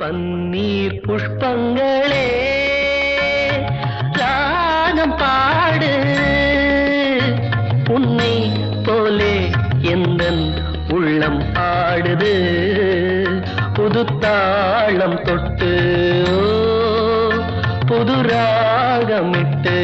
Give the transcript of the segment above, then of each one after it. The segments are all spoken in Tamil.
பன்னீர் புஷ்பங்களே ராகம் பாடு உன்னை போலே எந்தன் உள்ளம் ஆடுது புது தாளம் தொட்டு ஓ, புது ராகமிட்டு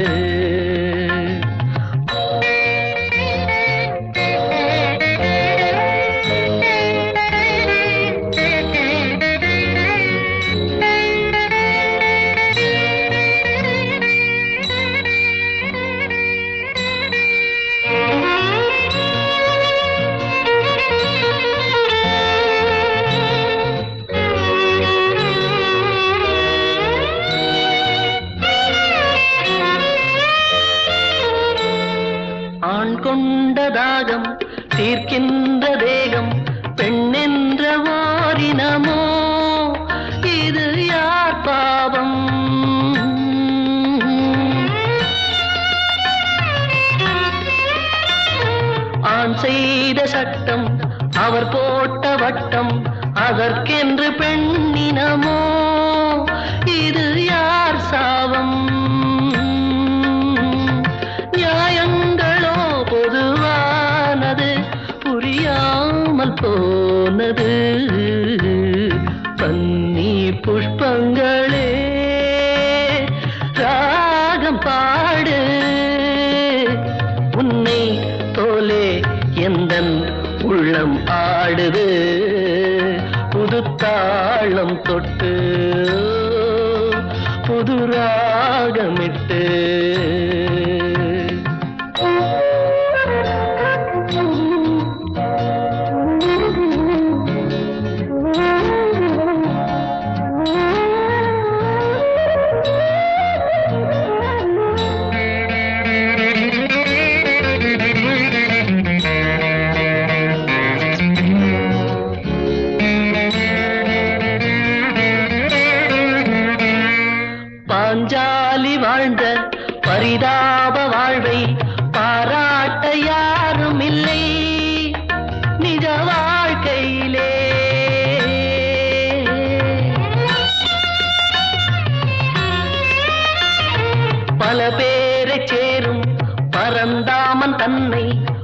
ஆண் கொண்ட தாகம் தீர்க்கின்ற தேகம் பெண்ணென்ற வாரினமோ இது யார் பாவம் ஆண் செய்த சட்டம் அவர் போட்ட வட்டம் அதற்கென்று பெண்ணினமோ இது யார் சாவம் நியாயங்களோ பொதுவானது புரியாமல் போனது பன்னீர் புஷ்பங்களே ராகம் பாடு உன்னை போலே எந்தன் உள்ளம் ஆடுது புது தாளம் தொட்டு புது ராகமிட்டு பாஞ்சாலி வாழ்ந்த பரிதாப வாழ்வை பாராட்ட யாரும் இல்லை நிஜ வாழ்க்கையிலே பல பேரை சேரும் பரந்தாமன் தன்னை